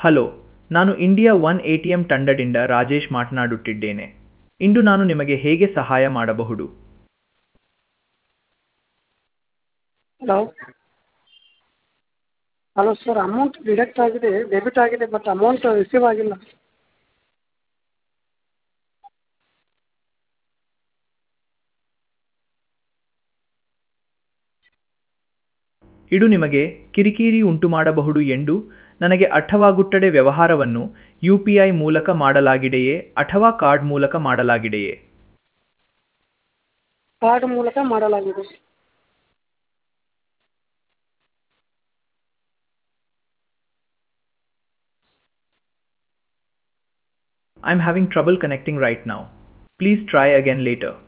hello ನಾನು India one A T M ತಂಡದಿಂದ ರಾಜೇಶ್ ಮಾತನಾಡುತ್ತಿದ್ದೇನೆ ಇಂದು ನಾನು ನಿಮಗೆ ಹೇಗೆ ಸಹಾಯ ಮಾಡಬಹುದು hello hello sir amount deduct ಆಗಿದೆ ಡೆಬಿಟ್ ಆಗಿದೆ ಬಟ್ ಅಮೌಂಟ್ ರಿಸೀವ್ ಆಗಿಲ್ಲ ಇದು ನಿಮಗೆ ಕಿರಿಕಿರಿ ಉಂಟುಮಾಡಬಹುದು ಎಂದು ನನಗೆ ಅರ್ಥವಾಗುತ್ತದೆ ವ್ಯವಹಾರವನ್ನು ಯು ಪಿ ಐ ಮೂಲಕ ಮಾಡಲಾಗಿದೆಯೇ ಅಥವಾ ಕಾರ್ಡ್ ಮೂಲಕ ಮಾಡಲಾಗಿದೆಯೇ ಕಾರ್ಡ್ ಮೂಲಕ ಮಾಡಲಾಗಿದೆ I am having trouble connecting right now please try again litre